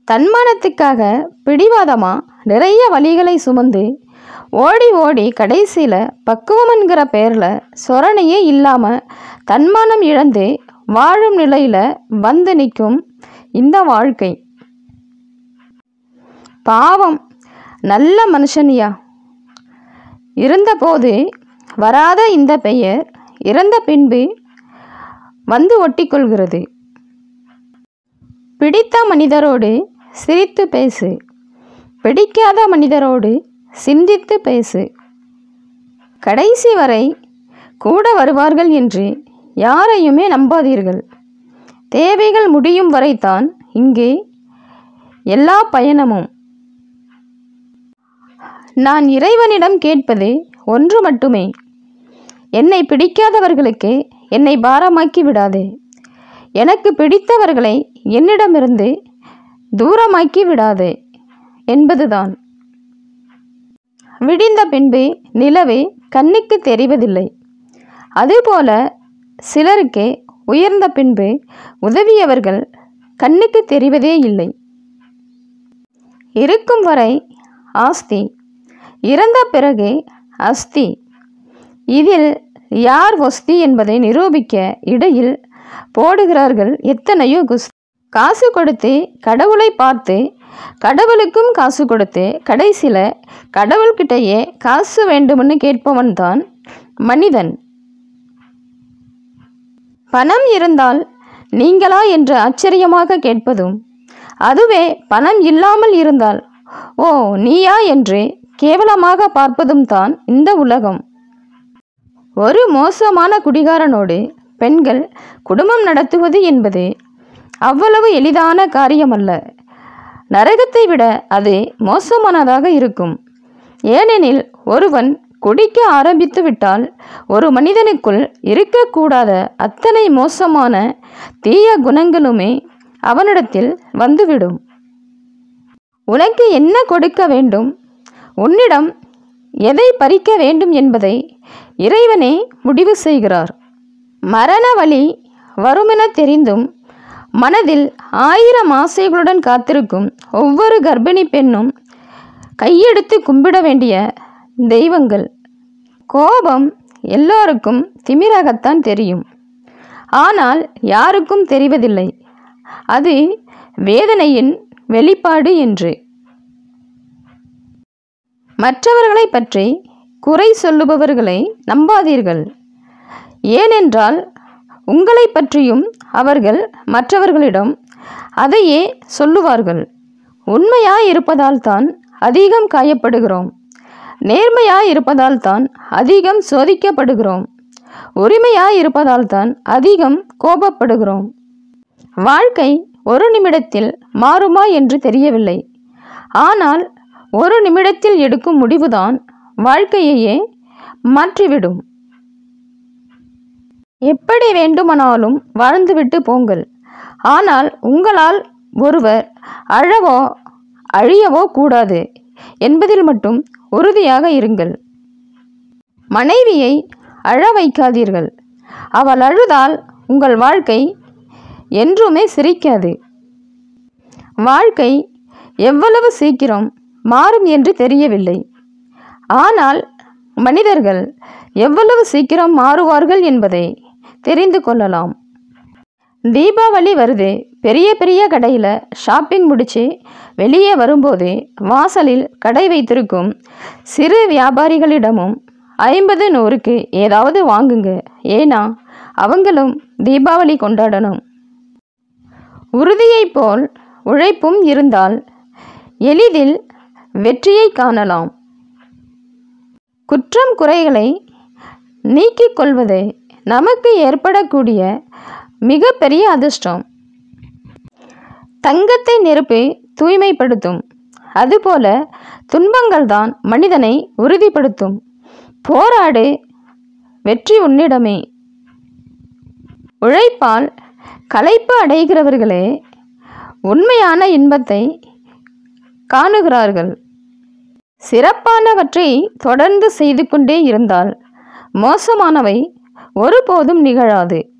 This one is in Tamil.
தன்மானத்துக்காக பிடிவாதமா நிறைய வழிகளை சுமந்து ஓடி ஓடி கடைசியில் பக்குவம் என்கிற பேரில் சொரணையே இல்லாமல் தன்மானம் இழந்து வாழும் நிலையில் வந்து நிற்கும் இந்த வாழ்க்கை பாவம் நல்ல மனுஷனியா இருந்தபோது வராத இந்த பெயர் இறந்த பின்பு வந்து ஒட்டிக்கொள்கிறது பிடித்த மனிதரோடு சிரித்து பேசு பிடிக்காத மனிதரோடு சிந்தித்து பேசு கடைசி வரை கூட வருவார்கள் என்று யாரையுமே நம்பாதீர்கள் தேவைகள் முடியும் வரைத்தான் இங்கே எல்லா பயணமும் நான் இறைவனிடம் கேட்பது ஒன்று மட்டுமே என்னை பிடிக்காதவர்களுக்கு என்னை பாரமாக்கி விடாதே எனக்கு பிடித்தவர்களை என்னிடமிருந்து தூரமாக்கி விடாதே என்பதுதான் விடிந்த பின்பு நிலவு கண்ணுக்கு தெரிவதில்லை அதுபோல சிலருக்கு உயர்ந்த பின்பு உதவியவர்கள் கண்ணுக்கு தெரிவதே இல்லை இருக்கும் வரை ஆஸ்தி இறந்த பிறகு அஸ்தி இதில் யார் ஒஸ்தி என்பதை நிரூபிக்க இடையில் போடுகிறார்கள் எத்தனையோ குஸ் காசு கொடுத்து கடவுளை பார்த்து கடவுளுக்கும் காசு கொடுத்து கடைசியில் கடவுள்கிட்டயே காசு வேண்டும்னு கேட்பவன் தான் மனிதன் பணம் இருந்தால் நீங்களா என்று ஆச்சரியமாக கேட்பதும் அதுவே பணம் இல்லாமல் இருந்தால் ஓ நீயா என்று கேவலமாக பார்ப்பதும் தான் இந்த உலகம் ஒரு மோசமான குடிகாரனோடு பெண்கள் குடும்பம் நடத்துவது என்பது அவ்வளவு எளிதான காரியமல்ல நரகத்தை விட அது மோசமானதாக இருக்கும் ஏனெனில் ஒருவன் குடிக்க ஆரம்பித்து விட்டால் ஒரு மனிதனுக்குள் இருக்கக்கூடாத அத்தனை மோசமான தீய குணங்களுமே அவனிடத்தில் வந்துவிடும் உனக்கு என்ன கொடுக்க வேண்டும் உன்னிடம் எதை பறிக்க வேண்டும் என்பதை இறைவனே முடிவு செய்கிறார் மரண வழி வருமென தெரிந்தும் மனதில் ஆயிரம் ஆசைகளுடன் காத்திருக்கும் ஒவ்வொரு கர்ப்பிணி பெண்ணும் கையெடுத்து கும்பிட வேண்டிய தெய்வங்கள் கோபம் எல்லோருக்கும் திமிராகத்தான் தெரியும் ஆனால் யாருக்கும் தெரிவதில்லை அது வேதனையின் வெளிப்பாடு என்று மற்றவர்களை பற்றி குறை சொல்லுபவர்களை நம்பாதீர்கள் ஏனென்றால் உங்களை பற்றியும் அவர்கள் மற்றவர்களிடம் அதையே சொல்லுவார்கள் உண்மையாய் இருப்பதால் தான் அதிகம் காயப்படுகிறோம் நேர்மையாய் இருப்பதால் தான் அதிகம் சோதிக்கப்படுகிறோம் உரிமையாய் இருப்பதால் தான் அதிகம் கோபப்படுகிறோம் வாழ்க்கை ஒரு நிமிடத்தில் மாறுமா என்று தெரியவில்லை ஆனால் ஒரு நிமிடத்தில் எடுக்கும் முடிவுதான் வாழ்க்கையையே மாற்றிவிடும் எப்படி வேண்டுமானாலும் வாழ்ந்துவிட்டு போங்கள் ஆனால் உங்களால் ஒருவர் அழவோ அழியவோ கூடாது என்பதில் மட்டும் உறுதியாக இருங்கள் மனைவியை அழ வைக்காதீர்கள் அவள் அழுதால் உங்கள் வாழ்க்கை என்றுமே சிரிக்காது வாழ்க்கை எவ்வளவு சீக்கிரம் மாறும் என்று தெரியவில்லை ஆனால் மனிதர்கள் எவ்வளவு சீக்கிரம் மாறுவார்கள் என்பதை தெரிந்து கொள்ளலாம் தீபாவளி வருது பெரிய பெரிய கடையில் ஷாப்பிங் முடித்து வெளியே வரும்போது வாசலில் கடை வைத்திருக்கும் சிறு வியாபாரிகளிடமும் ஐம்பது நூறுக்கு ஏதாவது வாங்குங்க ஏன்னா அவங்களும் தீபாவளி கொண்டாடணும் உறுதியைப் போல் உழைப்பும் இருந்தால் எளிதில் வெற்றியை காணலாம் குற்றம் குறைகளை நீக்கிக் கொள்வதே நமக்கு ஏற்படக்கூடிய மிகப்பெரிய அதிர்ஷ்டம் தங்கத்தை நெருப்பு தூய்மைப்படுத்தும் அதுபோல துன்பங்கள் தான் மனிதனை உறுதிப்படுத்தும் போராடு வெற்றி உன்னிடமே உழைப்பால் களைப்பு அடைகிறவர்களே உண்மையான இன்பத்தை காணுகிறார்கள் சிறப்பானவற்றை தொடர்ந்து செய்து கொண்டே இருந்தால் மோசமானவை ஒருபோதும் நிகழாது